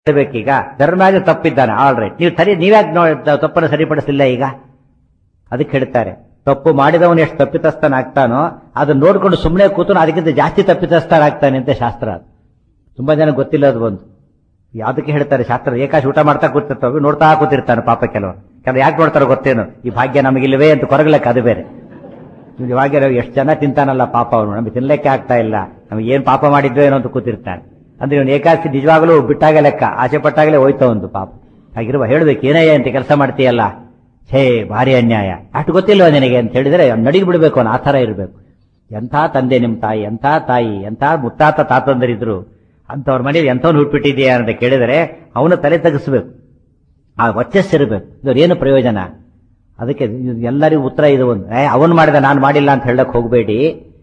ಬೇಕೀಗ ಧರ್ಮರಾಜ ತಪ್ಪಿದ್ದಾನೆ all right ನೀವು ಸರಿ ನೀವ್ಯಾಕೆ ನೋ ತಪ್ಪನ್ನು ಸರಿಪಡಿಸಲಿಲ್ಲ ಈಗ ಅದಕ್ಕೆ ಹೇಳ್ತಾರೆ ತಪ್ಪು ಮಾಡಿದವನು ಎಷ್ಟು ತಪ್ಪಿತಸ್ಥನಾಗ್ತಾನೋ ಅದನ್ನ ನೋಡ್ಕೊಂಡು ಸುಮ್ಮನೆ ಕೂತು ಅದಕ್ಕಿಂತ ಜಾಸ್ತಿ ತಪ್ಪಿತಸ್ಥನಾಗ್ತಾನೆ ಅಂತ ಶಾಸ್ತ್ರ ಅದು. ತುಂಬಾ ಜನ ಗೊತ್ತಿಲ್ಲ ಅದು ಒಂದು ಯಾವ್ದಕ್ಕೆ ಹೇಳ್ತಾರೆ ಶಾಸ್ತ್ರ ಏಕಾಶ ಊಟ ಮಾಡ್ತಾ ಕೂತಿರ್ತಾವೆ ನೋಡ್ತಾ ಕೂತಿರ್ತಾನೆ ಪಾಪ ಕೆಲವರು ಕೆಲವು ಯಾಕೆ ನೋಡ್ತಾರೆ ಗೊತ್ತೇನು ಈ ಭಾಗ್ಯ ನಮಗಿಲ್ವೇ ಅಂತ ಕೊರಗಲಕ್ಕೆ ಅದು ಬೇರೆ ಇವ್ನು ಭಾಗ್ಯ ನಾವು ಎಷ್ಟು ಜನ ತಿಂತಾನಲ್ಲ ಪಾಪ ಅವನು ನಮಗೆ ತಿನ್ಲಿಕ್ಕೆ ಆಗ್ತಾ ಇಲ್ಲ ನಮಗೆ ಏನ್ ಪಾಪ ಮಾಡಿದ್ವೋ ಏನೋ ಅಂತ ಕೂತಿರ್ತಾನೆ ಅಂದ್ರೆ ಇವನು ಏಕಾದಶಿ ನಿಜವಾಗಲೂ ಬಿಟ್ಟಾಗ ಲೆಕ್ಕ ಆಸೆ ಪಟ್ಟಾಗಲೇ ಹೋಯ್ತಾ ಒಂದು ಪಾಪ ಹಾಗಿರುವ ಹೇಳ್ಬೇಕು ಏನಯ್ಯ ಅಂತ ಕೆಲಸ ಮಾಡ್ತೀಯಲ್ಲ ಛೇ ಭಾರಿ ಅನ್ಯಾಯ ಅಷ್ಟು ಗೊತ್ತಿಲ್ವ ನಿನಗೆ ಅಂತ ಹೇಳಿದ್ರೆ ನಡಿಗೆ ಬಿಡ್ಬೇಕು ಅವನು ಆ ಥರ ಇರಬೇಕು ಎಂಥ ತಂದೆ ನಿಮ್ಮ ತಾಯಿ ಎಂಥ ತಾಯಿ ಎಂಥ ಮುತ್ತಾತ ತಾತಂದರಿದ್ರು ಅಂಥವ್ರ ಮನೇಲಿ ಎಂಥವ್ನು ಹುಟ್ಬಿಟ್ಟಿದೆಯಾ ಅಂತ ಕೇಳಿದರೆ ಅವನು ತಲೆ ತಗ್ಸ್ಬೇಕು ಆ ವರ್ಚಸ್ಸಿರಬೇಕು ಇದ್ರ ಏನು ಪ್ರಯೋಜನ ಅದಕ್ಕೆ ಇದು ಎಲ್ಲರಿಗೂ ಉತ್ತರ ಇದು ಒಂದು ಏ ಅವನು ಮಾಡಿದ ನಾನು ಮಾಡಿಲ್ಲ ಅಂತ ಹೇಳಕ್ ಹೋಗಬೇಡಿ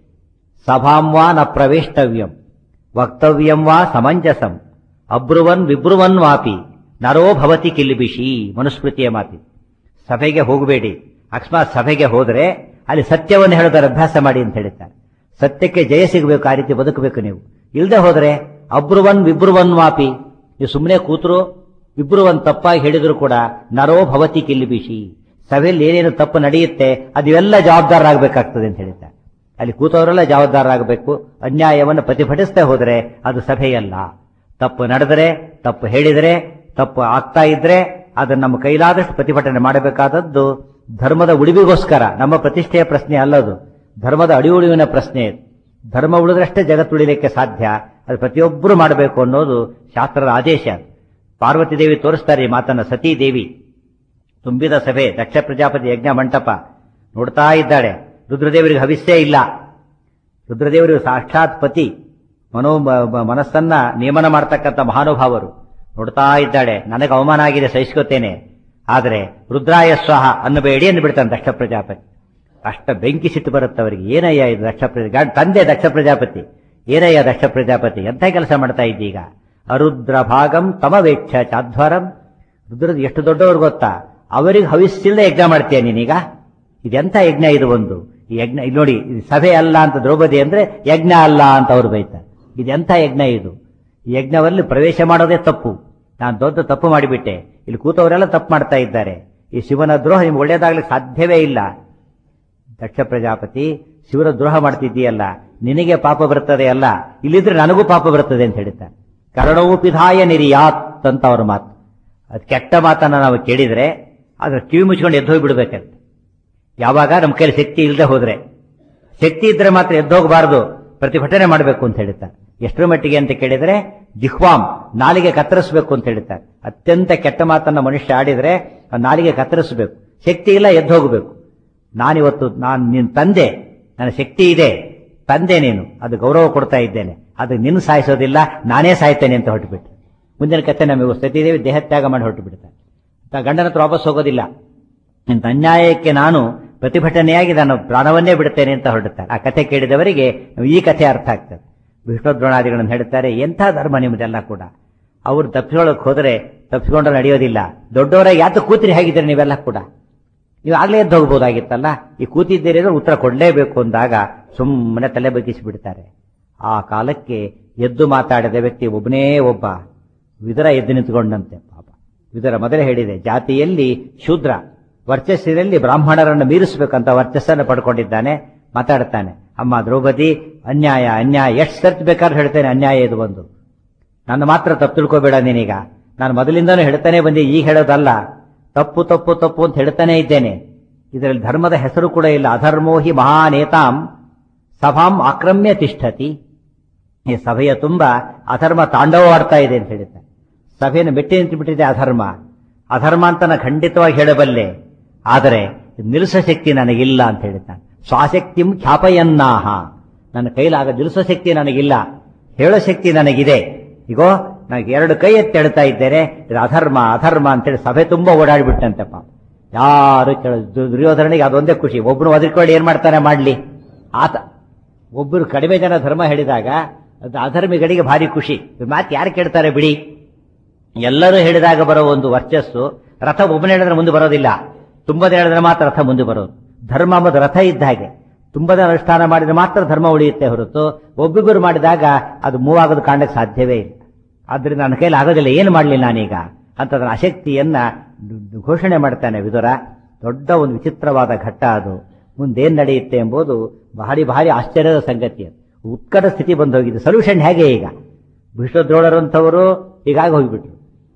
ಸಭಾಂ ವಾ ನ ಪ್ರವೇಷ್ಟವ್ಯಂ ವಕ್ತವ್ಯಂ ವಾ ಸಮಂಜಸಂ ಅಬ್ರುವನ್ ವಿಬ್ರುವನ್ ವಾಪಿ ನರೋ ಭವತಿ ಕಿಲ್ಬಿಷಿ ಮನುಸ್ಮೃತಿಯ ಮಾತಿ ಸಭೆಗೆ ಹೋಗಬೇಡಿ ಅಕಸ್ಮಾತ್ ಸಭೆಗೆ ಹೋದ್ರೆ ಅಲ್ಲಿ ಸತ್ಯವನ್ನು ಹೇಳೋದರ ಅಭ್ಯಾಸ ಮಾಡಿ ಅಂತ ಹೇಳ್ತಾರೆ ಸತ್ಯಕ್ಕೆ ಜಯ ಸಿಗಬೇಕು ಆ ರೀತಿ ಬದುಕಬೇಕು ನೀವು ಇಲ್ದೆ ಹೋದ್ರೆ ಅಬ್ರುವನ್ ವಿಬ್ರುವನ್ ವಾಪಿ ನೀವು ಸುಮ್ಮನೆ ಕೂತರು ವಿಬ್ರುವನ್ ತಪ್ಪಾಗಿ ಹೇಳಿದ್ರು ಕೂಡ ನರೋ ಭವತಿ ಕಿಲ್ಬಿಷಿ ಸಭೆಯಲ್ಲಿ ಏನೇನು ತಪ್ಪು ನಡೆಯುತ್ತೆ ಅದೆಲ್ಲ ಜವಾಬ್ದಾರರಾಗಬೇಕಾಗ್ತದೆ ಅಂತ ಹೇಳ್ತಾರೆ ಅಲ್ಲಿ ಕೂತವರೆಲ್ಲ ಜವಾಬ್ದಾರರಾಗಬೇಕು ಅನ್ಯಾಯವನ್ನು ಪ್ರತಿಭಟಿಸದೆ ಹೋದರೆ ಅದು ಸಭೆಯಲ್ಲ ತಪ್ಪು ನಡೆದರೆ ತಪ್ಪು ಹೇಳಿದರೆ ತಪ್ಪು ಆಗ್ತಾ ಇದ್ರೆ ಅದನ್ನು ನಮ್ಮ ಕೈಲಾದಷ್ಟು ಪ್ರತಿಭಟನೆ ಮಾಡಬೇಕಾದದ್ದು ಧರ್ಮದ ಉಳಿವಿಗೋಸ್ಕರ ನಮ್ಮ ಪ್ರತಿಷ್ಠೆಯ ಪ್ರಶ್ನೆ ಅಲ್ಲದು ಧರ್ಮದ ಅಡಿ ಉಳಿವಿನ ಪ್ರಶ್ನೆ ಇದು. ಧರ್ಮ ಉಳಿದ್ರಷ್ಟೇ ಜಗತ್ತು ಉಳಿಲಿಕ್ಕೆ ಸಾಧ್ಯ ಅದು ಪ್ರತಿಯೊಬ್ಬರು ಮಾಡಬೇಕು ಅನ್ನೋದು ಶಾಸ್ತ್ರದ ಆದೇಶ ಪಾರ್ವತಿ ದೇವಿ ತೋರಿಸ್ತಾರೆ ಈ ಮಾತನ್ನ ಸತೀ ದೇವಿ ತುಂಬಿದ ಸಭೆ ದಕ್ಷ ಪ್ರಜಾಪತಿ ಯಜ್ಞ ಮಂಟಪ ನೋಡ್ತಾ ಇದ್ದಾಳೆ ರುದ್ರದೇವರಿಗೆ ಹವಿಸ್ಸೇ ಇಲ್ಲ ರುದ್ರದೇವರಿಗೆ ಸಾಕ್ಷಾತ್ ಪತಿ ಮನೋ ಮ- ಮ- ಮನಸ್ಸನ್ನ ನಿಯಮನ ಮಾಡ್ತಕ್ಕಂಥ ಮಹಾನುಭಾವರು ನೋಡ್ತಾ ಇದ್ದಾಳೆ ನನಗೆ ಅವಮಾನ ಆಗಿದೆ ಸಹಿಸ್ಕೋತೇನೆ ಆದರೆ ರುದ್ರಾಯ ಸ್ವಾಹ ಅನ್ನಬೇಡಿ ಅಂದ್ಬಿಡ್ತಾನೆ ದಕ್ಷ ಪ್ರಜಾಪತಿ ಅಷ್ಟ ಬೆಂಕಿ ಸಿಟ್ಟು ಬರುತ್ತೆ ಅವರಿಗೆ ಏನಯ್ಯ ಇದು ದಕ್ಷ ಪ್ರಜಾ ಗಂಡ್- ತಂದೆ ದಕ್ಷ ಪ್ರಜಾಪತಿ ಏನಯ್ಯ ದಕ್ಷ ಪ್ರಜಾಪತಿ ಎಂಥ ಕೆಲಸ ಮಾಡ್ತಾ ಇದ್ದೀಗ ಅರುದ್ರ ಭಾಗಂ ತಮವೇಕ್ಷ ಚಾಧ್ವರಂ ರುದ್ರದ ಎಷ್ಟು ದೊಡ್ಡವರು ಗೊತ್ತಾ ಅವರಿಗೆ ಹವಿಸ್ಸಿಲ್ಲದೆ ಯಜ್ಞ ಮಾಡ್ತೀಯ ನೀನೀಗ ಇದೆಂಥ ಯಜ್ಞ ಇದು ಒಂದು ಈ ಯಜ್ಞ ಇಲ್ಲಿ ನೋಡಿ ಇದು ಸಭೆ ಅಲ್ಲ ಅಂತ ದ್ರೌಪದಿ ಅಂದ್ರೆ ಯಜ್ಞ ಅಲ್ಲ ಅಂತ ಅವರು ಬೈತಾರೆ ಇದೆಂಥ ಯಜ್ಞ ಇದು ಈ ಯಜ್ಞದಲ್ಲಿ ಪ್ರವೇಶ ಮಾಡೋದೇ ತಪ್ಪು ನಾನು ದೊಡ್ಡ ತಪ್ಪು ಮಾಡಿಬಿಟ್ಟೆ ಇಲ್ಲಿ ಕೂತವರೆಲ್ಲ ತಪ್ಪು ಮಾಡ್ತಾ ಇದ್ದಾರೆ ಈ ಶಿವನ ದ್ರೋಹ ನಿಮ್ಗೆ ಒಳ್ಳೇದಾಗ್ಲಿಕ್ಕೆ ಸಾಧ್ಯವೇ ಇಲ್ಲ ದಕ್ಷ ಪ್ರಜಾಪತಿ ಶಿವನ ದ್ರೋಹ ಮಾಡ್ತಿದ್ದೀಯಲ್ಲ ನಿನಗೆ ಪಾಪ ಬರ್ತದೆ ಅಲ್ಲ ಇಲ್ಲಿದ್ರೆ ನನಗೂ ಪಾಪ ಬರ್ತದೆ ಅಂತ ಹೇಳ್ತಾರೆ ಕರಣವು ಪಿಧಾಯ ನಿರಿಯಾತ್ ಅಂತ ಅವ್ರ ಮಾತು ಅದು ಕೆಟ್ಟ ಮಾತನ್ನ ನಾವು ಕೇಳಿದ್ರೆ ಅದ್ರ ಕಿವಿ ಮುಚ್ಕೊಂಡು ಎದ್ದು ಹೋಗ್ಬಿಡ್ಬೇಕಂತೆ ಯಾವಾಗ ನಮ್ಮ ಕೈಲಿ ಶಕ್ತಿ ಇಲ್ಲದೆ ಹೋದ್ರೆ ಶಕ್ತಿ ಇದ್ರೆ ಮಾತ್ರ ಎದ್ದೋಗಬಾರದು ಪ್ರತಿಭಟನೆ ಮಾಡಬೇಕು ಅಂತ ಹೇಳ್ತಾರೆ ಎಷ್ಟರ ಮಟ್ಟಿಗೆ ಅಂತ ಕೇಳಿದ್ರೆ ಜಿಹ್ವಾಂ ನಾಲಿಗೆ ಕತ್ತರಿಸಬೇಕು ಅಂತ ಹೇಳ್ತಾರೆ ಅತ್ಯಂತ ಕೆಟ್ಟ ಮಾತನ್ನ ಮನುಷ್ಯ ಆಡಿದ್ರೆ ಆ ನಾಲಿಗೆ ಕತ್ತರಿಸಬೇಕು ಶಕ್ತಿ ಇಲ್ಲ ಎದ್ದು ಹೋಗಬೇಕು ನಾನಿವತ್ತು ನಾನು ನಿನ್ ತಂದೆ ನನ್ನ ಶಕ್ತಿ ಇದೆ ತಂದೆ ನೀನು ಅದು ಗೌರವ ಕೊಡ್ತಾ ಇದ್ದೇನೆ ಅದು ನಿನ್ನ ಸಾಯಿಸೋದಿಲ್ಲ ನಾನೇ ಸಾಯ್ತೇನೆ ಅಂತ ಹೊರಟುಬಿಟ್ಟು ಮುಂದಿನ ಕತೆ ನಮಗೆ ಸತಿದೇವಿ ದೇಹತ್ಯಾಗ ಮಾಡಿ ಹೊರಟು ಬಿಡ್ತಾರೆ ತ ಗಂಡನ ಹತ್ರ ವಾಪಸ್ ಹೋಗೋದಿಲ್ಲ ಇಂಥ ಅನ್ಯಾಯಕ್ಕೆ ನಾನು ಪ್ರತಿಭಟನೆಯಾಗಿ ನಾನು ಪ್ರಾಣವನ್ನೇ ಬಿಡುತ್ತೇನೆ ಅಂತ ಹೊರಡುತ್ತಾರೆ ಆ ಕಥೆ ಕೇಳಿದವರಿಗೆ ಈ ಕಥೆ ಅರ್ಥ ಆಗ್ತದೆ ವಿಷ್ಣುದ್ರೋಣಾದಿಗಳನ್ನು ಹೇಳ್ತಾರೆ ಎಂಥ ಧರ್ಮ ನಿಮ್ಮದೆಲ್ಲ ಕೂಡ ಅವ್ರು ತಪ್ಪಿಸ್ಕೊಳ್ಳೋಕೆ ಹೋದರೆ ತಪ್ಪಿಸ್ಕೊಂಡ್ರೆ ನಡೆಯೋದಿಲ್ಲ ದೊಡ್ಡವರಾಗಿ ಯಾತ ಕೂತಿರಿ ಹೇಗಿದ್ದೀರಿ ನೀವೆಲ್ಲ ಕೂಡ ನೀವು ಆಗ್ಲೇ ಎದ್ದು ಹೋಗ್ಬೋದಾಗಿತ್ತಲ್ಲ ಈ ಕೂತಿದ್ದೀರಿ ಅಂದ್ರೆ ಉತ್ತರ ಕೊಡಲೇಬೇಕು ಅಂದಾಗ ಸುಮ್ಮನೆ ತಲೆ ಬಗ್ಗಿಸಿ ಬಿಡ್ತಾರೆ ಆ ಕಾಲಕ್ಕೆ ಎದ್ದು ಮಾತಾಡಿದ ವ್ಯಕ್ತಿ ಒಬ್ಬನೇ ಒಬ್ಬ ವಿದರ ಎದ್ದು ನಿಂತ್ಕೊಂಡಂತೆ ಪಾಪ ವಿದರ ಮೊದಲೇ ಹೇಳಿದೆ ಜಾತಿಯಲ್ಲಿ ಶೂದ್ರ ವರ್ಚಸ್ಸಿನಲ್ಲಿ ಬ್ರಾಹ್ಮಣರನ್ನು ಮೀರಿಸಬೇಕಂತ ವರ್ಚಸ್ಸನ್ನು ಪಡ್ಕೊಂಡಿದ್ದಾನೆ ಮಾತಾಡ್ತಾನೆ ಅಮ್ಮ ದ್ರೌಪದಿ ಅನ್ಯಾಯ ಅನ್ಯಾಯ ಎಷ್ಟು ಸರ್ತಿ ಬೇಕಾದ್ರೂ ಹೇಳ್ತೇನೆ ಅನ್ಯಾಯ ಇದು ಒಂದು ನನ್ನ ಮಾತ್ರ ತಪ್ಪು ತಿಳ್ಕೋಬೇಡ ನೀನೀಗ ನಾನು ಮೊದಲಿಂದನೂ ಹೇಳ್ತಾನೆ ಬಂದೆ ಈಗ ಹೇಳೋದಲ್ಲ ತಪ್ಪು ತಪ್ಪು ತಪ್ಪು ಅಂತ ಹೇಳ್ತಾನೆ ಇದ್ದೇನೆ ಇದರಲ್ಲಿ ಧರ್ಮದ ಹೆಸರು ಕೂಡ ಇಲ್ಲ ಅಧರ್ಮೋ ಹಿ ಮಹಾನೇತಾಂ ಸಭಾಂ ಆಕ್ರಮ್ಯ ತಿಷ್ಠತಿ ಈ ಸಭೆಯ ತುಂಬ ಅಧರ್ಮ ತಾಂಡವವಾಡ್ತಾ ಇದೆ ಅಂತ ಹೇಳಿದ್ದಾರೆ ಸಭೆಯನ್ನು ಮೆಟ್ಟಿ ನಿಂತು ಬಿಟ್ಟಿದೆ ಅಧರ್ಮ ಅಧರ್ಮ ಅಂತ ನಾನು ಖಂಡಿತವಾಗಿ ಹೇಳಬಲ್ಲೆ ಆದರೆ ನಿಲ್ಲಿಸೋ ಶಕ್ತಿ ನನಗಿಲ್ಲ ಅಂತ ಹೇಳಿದ್ದಾನೆ ಸ್ವಾಶಕ್ತಿಂ ಖ್ಯಾಪಯನ್ನಾಹ ನನ್ನ ಕೈಲಾಗ ನಿಲ್ಲಿಸೋ ಶಕ್ತಿ ನನಗಿಲ್ಲ ಹೇಳೋ ಶಕ್ತಿ ನನಗಿದೆ ಈಗೋ ನನಗೆ ಎರಡು ಕೈ ಎತ್ತಿ ಹೇಳ್ತಾ ಇದ್ದೇನೆ ಇದು ಅಧರ್ಮ ಅಧರ್ಮ ಅಂತೇಳಿ ಸಭೆ ತುಂಬ ಓಡಾಡಿಬಿಟ್ಟಂತೆ ಪಾಪ ಯಾರು ಕೇಳ ದುರ್ಯೋಧನಿಗೆ ಅದೊಂದೇ ಖುಷಿ ಒಬ್ಬನು ಒದರ್ಕೊಂಡು ಏನ್ ಮಾಡ್ತಾನೆ ಮಾಡ್ಲಿ ಆತ ಒಬ್ಬರು ಕಡಿಮೆ ಜನ ಧರ್ಮ ಹೇಳಿದಾಗ ಅದು ಅಧರ್ಮಿಗಳಿಗೆ ಭಾರಿ ಖುಷಿ ಮಾತು ಯಾರು ಕೇಳ್ತಾರೆ ಬಿಡಿ ಎಲ್ಲರೂ ಹೇಳಿದಾಗ ಬರೋ ಒಂದು ವರ್ಚಸ್ಸು ರಥ ಒಬ್ಬನೇ ಹೇಳಿದ್ರೆ ಮುಂದೆ ಬರೋದಿಲ್ಲ ತುಂಬದ ಹೇಳಿದ್ರೆ ಮಾತ್ರ ರಥ ಮುಂದೆ ಬರೋದು ಧರ್ಮ ಎಂಬುದು ರಥ ಇದ್ದ ಹಾಗೆ ತುಂಬದ ಅನುಷ್ಠಾನ ಮಾಡಿದ್ರೆ ಮಾತ್ರ ಧರ್ಮ ಉಳಿಯುತ್ತೆ ಹೊರತು ಒಬ್ಬಿಬ್ಬರು ಮಾಡಿದಾಗ ಅದು ಮೂವ್ ಆಗೋದು ಕಾಣಕ್ಕೆ ಸಾಧ್ಯವೇ ಇಲ್ಲ ಆದ್ರಿಂದ ನನ್ನ ಕೈಲಿ ಆಗೋದಿಲ್ಲ ಏನು ಮಾಡಲಿ ನಾನೀಗ ಅಂತ ಅದರ ಅಶಕ್ತಿಯನ್ನ ಘೋಷಣೆ ಮಾಡ್ತಾನೆ ವಿದುರ ದೊಡ್ಡ ಒಂದು ವಿಚಿತ್ರವಾದ ಘಟ್ಟ ಅದು ಮುಂದೇನ್ ನಡೆಯುತ್ತೆ ಎಂಬುದು ಭಾರಿ ಭಾರಿ ಆಶ್ಚರ್ಯದ ಸಂಗತಿ ಅದು ಉತ್ಕಟ ಸ್ಥಿತಿ ಬಂದು ಹೋಗಿದೆ ಸೊಲ್ಯೂಷನ್ ಹೇಗೆ ಈಗ ಭೀಷ್ಮದ್ರೋಳರಂಥವರು ಹೀಗಾಗಿ ಹೋಗಿಬಿಟ್ರು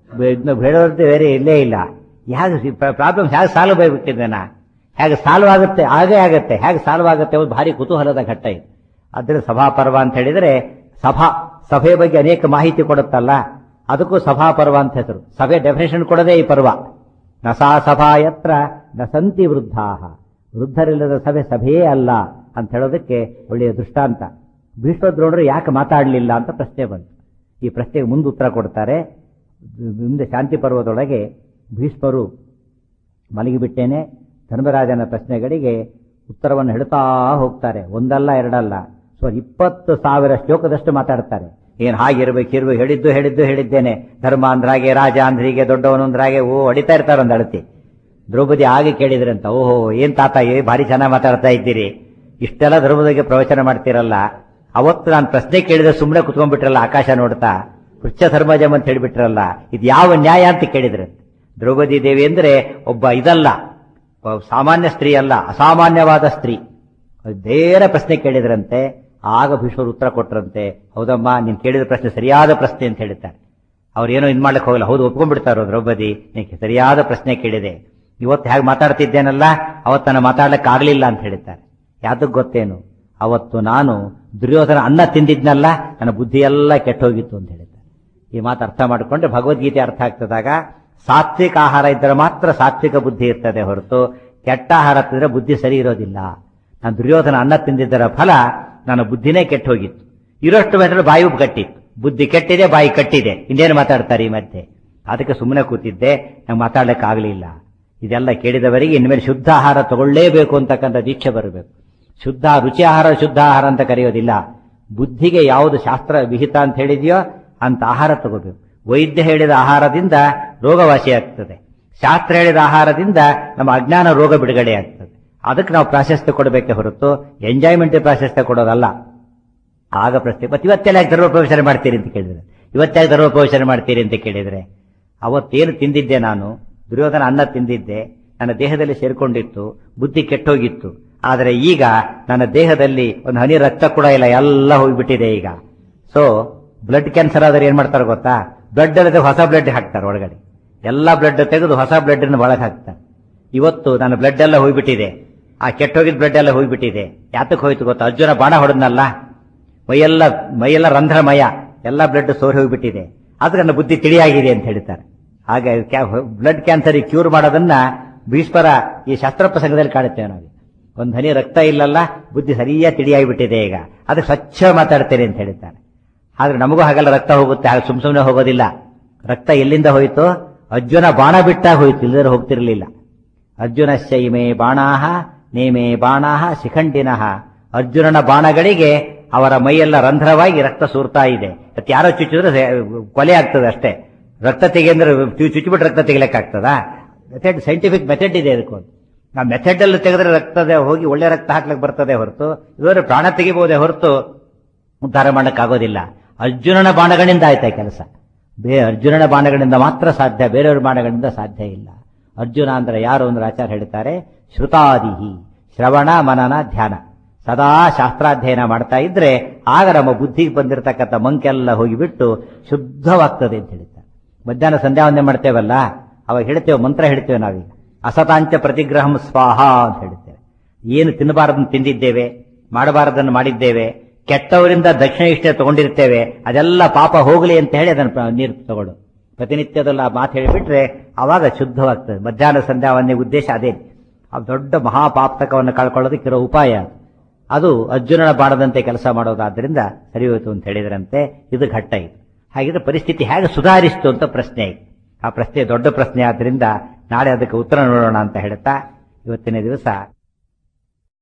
ಬೇಡವಂತೆ ಬೇರೆ ಇಲ್ಲೇ ಇಲ್ಲ ಹೇಗೆ ಪ್ರಾಬ್ಲಮ್ ಹೇಗೆ ಸಾಲ್ವ್ ಆಗಿಬಿಟ್ಟಿದ್ದೇನಾ ಹೇಗೆ ಸಾಲ್ವ್ ಆಗುತ್ತೆ ಹಾಗೇ ಆಗುತ್ತೆ ಹೇಗೆ ಸಾಲ್ವ್ ಆಗುತ್ತೆ ಒಂದು ಭಾರಿ ಕುತೂಹಲದ ಘಟ್ಟ ಇದು ಆದ್ದರಿಂದ ಸಭಾಪರ್ವ ಅಂತ ಹೇಳಿದ್ರೆ ಸಭಾ ಸಭೆ ಬಗ್ಗೆ ಅನೇಕ ಮಾಹಿತಿ ಕೊಡುತ್ತಲ್ಲ ಅದಕ್ಕೂ ಸಭಾಪರ್ವ ಅಂತ ಹೆಸರು ಸಭೆ ಡೆಫಿನೇಷನ್ ಕೊಡದೇ ಈ ಪರ್ವ ನ ಸಾ ಸಭಾ ಯತ್ರ ನ ಸಂತಿ ವೃದ್ಧಾ ವೃದ್ಧರಿಲ್ಲದ ಸಭೆ ಸಭೆಯೇ ಅಲ್ಲ ಅಂತ ಹೇಳೋದಕ್ಕೆ ಒಳ್ಳೆಯ ದೃಷ್ಟಾಂತ ಭೀಷ್ಮದ್ರೋಣರು ಯಾಕೆ ಮಾತಾಡಲಿಲ್ಲ ಅಂತ ಪ್ರಶ್ನೆ ಬಂತು ಈ ಪ್ರಶ್ನೆಗೆ ಮುಂದೆ ಉತ್ತರ ಕೊಡ್ತಾರೆ ಮುಂದೆ ಶಾಂತಿ ಪರ್ವದೊಳಗೆ ಭೀಷ್ಮರು ಮಲಗಿಬಿಟ್ಟೇನೆ ಧರ್ಮರಾಜನ ಪ್ರಶ್ನೆಗಳಿಗೆ ಉತ್ತರವನ್ನು ಹೇಳ್ತಾ ಹೋಗ್ತಾರೆ ಒಂದಲ್ಲ ಎರಡಲ್ಲ ಸೊ ಇಪ್ಪತ್ತು ಸಾವಿರ ಶ್ಲೋಕದಷ್ಟು ಮಾತಾಡ್ತಾರೆ ಏನ್ ಹಾಗಿರ್ಬೇಕು ಇರ್ಬೇಕು ಹೇಳಿದ್ದು ಹೇಳಿದ್ದು ಹೇಳಿದ್ದೇನೆ ಧರ್ಮ ಅಂದ್ರಾಗೆ ರಾಜ ಅಂದ್ರಿಗೆ ದೊಡ್ಡವನು ಅಂದ್ರಾಗೆ ಓ ಹೊಡಿತಾ ಇರ್ತಾರೆ ಒಂದು ಅಳತಿ ದ್ರೌಪದಿ ಆಗಿ ಕೇಳಿದ್ರಂತ ಓಹೋ ಏನ್ ತಾತ ಏ ಭಾರಿ ಚೆನ್ನಾಗಿ ಮಾತಾಡ್ತಾ ಇದ್ದೀರಿ ಇಷ್ಟೆಲ್ಲ ಧರ್ಮದ ಪ್ರವಚನ ಮಾಡ್ತೀರಲ್ಲ ಅವತ್ತು ನಾನು ಪ್ರಶ್ನೆ ಕೇಳಿದ್ರೆ ಸುಮ್ಮನೆ ಕುತ್ಕೊಂಡ್ಬಿಟ್ರಲ್ಲ ಆಕಾಶ ನೋಡ್ತಾ ಕೃಚ್ಛ ಧರ್ಮಜಮ್ ಅಂತ ಹೇಳಿಬಿಟ್ರಲ್ಲ ಇದು ಯಾವ ನ್ಯಾಯ ಅಂತ ಕೇಳಿದ್ರೆ ದ್ರೌಪದಿ ದೇವಿ ಅಂದ್ರೆ ಒಬ್ಬ ಇದಲ್ಲ ಸಾಮಾನ್ಯ ಸ್ತ್ರೀ ಅಲ್ಲ ಅಸಾಮಾನ್ಯವಾದ ಸ್ತ್ರೀ ಬೇರೆ ಪ್ರಶ್ನೆ ಕೇಳಿದ್ರಂತೆ ಆಗ ಭೀಷ್ಮರು ಉತ್ತರ ಕೊಟ್ರಂತೆ ಹೌದಮ್ಮ ನೀನ್ ಕೇಳಿದ ಪ್ರಶ್ನೆ ಸರಿಯಾದ ಪ್ರಶ್ನೆ ಅಂತ ಹೇಳ್ತಾರೆ ಅವ್ರೇನೋ ಇದ್ ಮಾಡ್ಲಿಕ್ಕೆ ಹೋಗಲ್ಲ ಹೌದು ಒಪ್ಕೊಂಡ್ಬಿಡ್ತಾರೋ ದ್ರೌಪದಿ ನೀನು ಸರಿಯಾದ ಪ್ರಶ್ನೆ ಕೇಳಿದೆ ಇವತ್ತು ಹೇಗೆ ಮಾತಾಡ್ತಿದ್ದೇನಲ್ಲ ಅವತ್ತು ನಾನು ಮಾತಾಡ್ಲಿಕ್ಕೆ ಆಗ್ಲಿಲ್ಲ ಅಂತ ಹೇಳ್ತಾರೆ ಯಾವ್ದಕ್ ಗೊತ್ತೇನು ಅವತ್ತು ನಾನು ದುರ್ಯೋಧನ ಅನ್ನ ತಿಂದಿದ್ನಲ್ಲ ನನ್ನ ಬುದ್ಧಿ ಎಲ್ಲ ಕೆಟ್ಟೋಗಿತ್ತು ಅಂತ ಹೇಳ್ತಾರೆ ಈ ಮಾತು ಅರ್ಥ ಮಾಡಿಕೊಂಡ್ರೆ ಭಗವದ್ಗೀತೆ ಅರ್ಥ ಆಗ್ತದಾಗ ಸಾತ್ವಿಕ ಆಹಾರ ಇದ್ದರೆ ಮಾತ್ರ ಸಾತ್ವಿಕ ಬುದ್ಧಿ ಇರ್ತದೆ ಹೊರತು ಕೆಟ್ಟ ಆಹಾರ ತಿಂದ್ರೆ ಬುದ್ಧಿ ಸರಿ ಇರೋದಿಲ್ಲ ನಾನು ದುರ್ಯೋಧನ ಅನ್ನ ತಿಂದಿದ್ದರ ಫಲ ನನ್ನ ಬುದ್ಧಿನೇ ಕೆಟ್ಟ ಹೋಗಿತ್ತು ಇರೋಷ್ಟು ಮಾತ್ರ ಬಾಯಿ ಕಟ್ಟಿತ್ತು ಬುದ್ಧಿ ಕೆಟ್ಟಿದೆ ಬಾಯಿ ಕಟ್ಟಿದೆ ಇನ್ನೇನು ಮಾತಾಡ್ತಾರೆ ಈ ಮಧ್ಯೆ ಅದಕ್ಕೆ ಸುಮ್ಮನೆ ಕೂತಿದ್ದೆ ನಂಗೆ ಮಾತಾಡ್ಲಿಕ್ಕೆ ಆಗಲಿಲ್ಲ ಇದೆಲ್ಲ ಕೇಳಿದವರಿಗೆ ಇನ್ಮೇಲೆ ಶುದ್ಧ ಆಹಾರ ತಗೊಳ್ಳೇಬೇಕು ಅಂತಕ್ಕಂಥ ದೀಕ್ಷೆ ಬರಬೇಕು ಶುದ್ಧ ರುಚಿ ಆಹಾರ ಶುದ್ಧ ಆಹಾರ ಅಂತ ಕರೆಯೋದಿಲ್ಲ ಬುದ್ಧಿಗೆ ಯಾವುದು ಶಾಸ್ತ್ರ ವಿಹಿತ ಅಂತ ಹೇಳಿದೆಯೋ ಅಂತ ಆಹಾರ ತಗೋಬೇಕು ವೈದ್ಯ ಹೇಳಿದ ಆಹಾರದಿಂದ ರೋಗವಾಸಿ ಆಗ್ತದೆ ಶಾಸ್ತ್ರ ಹೇಳಿದ ಆಹಾರದಿಂದ ನಮ್ಮ ಅಜ್ಞಾನ ರೋಗ ಬಿಡುಗಡೆ ಆಗ್ತದೆ ಅದಕ್ಕೆ ನಾವು ಪ್ರಾಶಸ್ತ್ಯ ಕೊಡಬೇಕೆ ಹೊರತು ಎಂಜಾಯ್ಮೆಂಟ್ ಪ್ರಾಶಸ್ತ್ಯ ಕೊಡೋದಲ್ಲ ಆಗ ಪ್ರಶ್ನೆ ಮತ್ತೆ ಇವತ್ತೆಲ್ಲ ಯಾಕೆ ಧರ್ಮ ಪ್ರವೇಶನ ಮಾಡ್ತೀರಿ ಅಂತ ಕೇಳಿದ್ರೆ ಇವತ್ತಾಗ ಧರ್ಮ ಪ್ರವೇಶನ ಮಾಡ್ತೀರಿ ಅಂತ ಕೇಳಿದ್ರೆ ಅವತ್ತೇನು ತಿಂದಿದ್ದೆ ನಾನು ದುರ್ಯೋಧನ ಅನ್ನ ತಿಂದಿದ್ದೆ ನನ್ನ ದೇಹದಲ್ಲಿ ಸೇರ್ಕೊಂಡಿತ್ತು ಬುದ್ಧಿ ಕೆಟ್ಟೋಗಿತ್ತು ಆದರೆ ಈಗ ನನ್ನ ದೇಹದಲ್ಲಿ ಒಂದು ಹನಿ ರಕ್ತ ಕೂಡ ಇಲ್ಲ ಎಲ್ಲ ಹೋಗ್ಬಿಟ್ಟಿದೆ ಈಗ ಸೊ ಬ್ಲಡ್ ಕ್ಯಾನ್ಸರ್ ಆದ್ರೆ ಏನ್ ಮಾಡ್ತಾರೆ ಗೊತ್ತಾ ಬ್ಲಡ್ ಅಲ್ಲದೆ ಹೊಸ ಬ್ಲಡ್ ಹಾಕ್ತಾರೆ ಒಳಗಡೆ ಎಲ್ಲಾ ಬ್ಲಡ್ ತೆಗೆದು ಹೊಸ ಬ್ಲಡ್ ಒಳಗೆ ಹಾಕ್ತಾರೆ ಇವತ್ತು ನನ್ನ ಬ್ಲಡ್ ಎಲ್ಲ ಹೋಗ್ಬಿಟ್ಟಿದೆ ಆ ಕೆಟ್ಟೋಗಿದ್ ಬ್ಲಡ್ ಎಲ್ಲ ಹೋಗ್ಬಿಟ್ಟಿದೆ ಯಾತಕ್ಕೆ ಹೋಯ್ತು ಗೊತ್ತಾ ಅರ್ಜುನ ಬಾಣ ಹೊಡೆದ್ನಲ್ಲ ಮೈಯೆಲ್ಲ ಮೈಯೆಲ್ಲ ರಂಧ್ರಮಯ ಎಲ್ಲ ಬ್ಲಡ್ ಸೋರಿ ಹೋಗ್ಬಿಟ್ಟಿದೆ ಆದ್ರೆ ನನ್ನ ಬುದ್ಧಿ ತಿಳಿಯಾಗಿದೆ ಅಂತ ಹೇಳ್ತಾರೆ ಹಾಗೆ ಬ್ಲಡ್ ಕ್ಯಾನ್ಸರ್ ಕ್ಯೂರ್ ಮಾಡೋದನ್ನ ಭೀಷ್ಮರ ಈ ಶಾಸ್ತ್ರ ಪ್ರಸಂಗದಲ್ಲಿ ಕಾಣುತ್ತೇವೆ ನಾವು ಒಂದು ಹನಿ ರಕ್ತ ಇಲ್ಲಲ್ಲ ಬುದ್ಧಿ ಸರಿಯಾಗಿ ತಿಳಿಯಾಗಿಬಿಟ್ಟಿದೆ ಈಗ ಅದಕ್ಕೆ ಸ್ವಚ್ಛ ಮಾತಾಡ್ತೇನೆ ಅಂತ ಹೇಳ್ತಾರೆ ಆದ್ರೆ ನಮಗೂ ಹಾಗೆಲ್ಲ ರಕ್ತ ಹೋಗುತ್ತೆ ಹಾಗೆ ಸುಮ್ ಸುಮ್ಮನೆ ಹೋಗೋದಿಲ್ಲ ರಕ್ತ ಎಲ್ಲಿಂದ ಹೋಯಿತು ಅರ್ಜುನ ಬಾಣ ಬಿಟ್ಟಾಗ ಹೋಯ್ತು ಇಲ್ಲದ್ರೆ ಹೋಗ್ತಿರ್ಲಿಲ್ಲ ಅರ್ಜುನ ಶೈಮೆ ಬಾಣಾಹ ನೇಮೆ ಬಾಣಾಹ ಶಿಖಂಡಿನಃ ಅರ್ಜುನನ ಬಾಣಗಳಿಗೆ ಅವರ ಮೈಯೆಲ್ಲ ರಂಧ್ರವಾಗಿ ರಕ್ತ ಸೂರ್ತಾ ಇದೆ ಮತ್ತೆ ಯಾರೋ ಚುಚ್ಚಿದ್ರೆ ಕೊಲೆ ಆಗ್ತದೆ ಅಷ್ಟೇ ರಕ್ತ ತೆಗೆ ಅಂದ್ರೆ ಚುಚ್ಚಿಬಿಟ್ಟು ರಕ್ತ ತೆಗಿಲಿಕ್ಕಾಗ್ತದಾ ಮೆಥಡ್ ಸೈಂಟಿಫಿಕ್ ಮೆಥಡ್ ಇದೆ ಅದಕ್ಕೊಂದು ಆ ಮೆಥಡ್ ಅಲ್ಲಿ ತೆಗೆದ್ರೆ ರಕ್ತದ ಹೋಗಿ ಒಳ್ಳೆ ರಕ್ತ ಹಾಕ್ಲಿಕ್ಕೆ ಬರ್ತದೆ ಹೊರತು ಇವರು ಪ್ರಾಣ ತೆಗಿಬಹುದೇ ಹೊರತು ಉದ್ಧಾರ ಮಾಡಕ್ಕಾಗೋದಿಲ್ಲ ಅರ್ಜುನನ ಬಾಣಗಳಿಂದ ಆಯ್ತಾ ಕೆಲಸ ಬೇ ಅರ್ಜುನನ ಬಾಣಗಳಿಂದ ಮಾತ್ರ ಸಾಧ್ಯ ಬೇರೆಯವ್ರ ಬಾಣಗಳಿಂದ ಸಾಧ್ಯ ಇಲ್ಲ ಅರ್ಜುನ ಅಂದ್ರೆ ಯಾರು ಅಂದ್ರೆ ಆಚಾರ್ಯ ಹೇಳ್ತಾರೆ ಶ್ರುತಾದಿಹಿ ಶ್ರವಣ ಮನನ ಧ್ಯಾನ ಸದಾ ಶಾಸ್ತ್ರಾಧ್ಯಯನ ಮಾಡ್ತಾ ಇದ್ರೆ ಆಗ ನಮ್ಮ ಬುದ್ಧಿಗೆ ಬಂದಿರತಕ್ಕಂಥ ಮಂಕೆಲ್ಲ ಹೋಗಿಬಿಟ್ಟು ಶುದ್ಧವಾಗ್ತದೆ ಅಂತ ಹೇಳ್ತಾರೆ ಮಧ್ಯಾಹ್ನ ಸಂಧ್ಯಾ ವಂದನೆ ಮಾಡ್ತೇವಲ್ಲ ಅವಾಗ ಹೇಳ್ತೇವೆ ಮಂತ್ರ ಹೇಳ್ತೇವೆ ನಾವೀಗ ಅಸತಾಂಚ ಪ್ರತಿಗ್ರಹಂ ಸ್ವಾಹ ಅಂತ ಹೇಳ್ತೇವೆ ಏನು ತಿನ್ನಬಾರದನ್ನು ತಿಂದಿದ್ದೇವೆ ಮಾಡಬಾರದನ್ನು ಮಾಡಿದ್ದೇವೆ ಕೆಟ್ಟವರಿಂದ ದಕ್ಷಿಣ ಇಷ್ಟ ತಗೊಂಡಿರ್ತೇವೆ ಅದೆಲ್ಲ ಪಾಪ ಹೋಗಲಿ ಅಂತ ಹೇಳಿ ಅದನ್ನು ನೀರು ತಗೊಳ್ಳು ಪ್ರತಿನಿತ್ಯದಲ್ಲ ಮಾತು ಹೇಳಿಬಿಟ್ರೆ ಅವಾಗ ಶುದ್ಧವಾಗ್ತದೆ ಮಧ್ಯಾಹ್ನ ಸಂಧ್ಯಾ ವಂದನೆ ಉದ್ದೇಶ ಅದೇ ಆ ದೊಡ್ಡ ಮಹಾಪಾಪ್ತಕವನ್ನು ಕಳ್ಕೊಳ್ಳೋದಕ್ಕಿರೋ ಉಪಾಯ ಅದು ಅರ್ಜುನನ ಬಾಣದಂತೆ ಕೆಲಸ ಮಾಡೋದಾದ್ರಿಂದ ಸರಿ ಹೋಯ್ತು ಅಂತ ಹೇಳಿದ್ರಂತೆ ಇದು ಘಟ್ಟ ಇದು ಹಾಗಿದ್ರೆ ಪರಿಸ್ಥಿತಿ ಹೇಗೆ ಸುಧಾರಿಸ್ತು ಅಂತ ಪ್ರಶ್ನೆ ಆಯ್ತು ಆ ಪ್ರಶ್ನೆ ದೊಡ್ಡ ಪ್ರಶ್ನೆ ಆದ್ರಿಂದ ನಾಳೆ ಅದಕ್ಕೆ ಉತ್ತರ ನೋಡೋಣ ಅಂತ ಹೇಳ್ತಾ ಇವತ್ತಿನ ದಿವಸ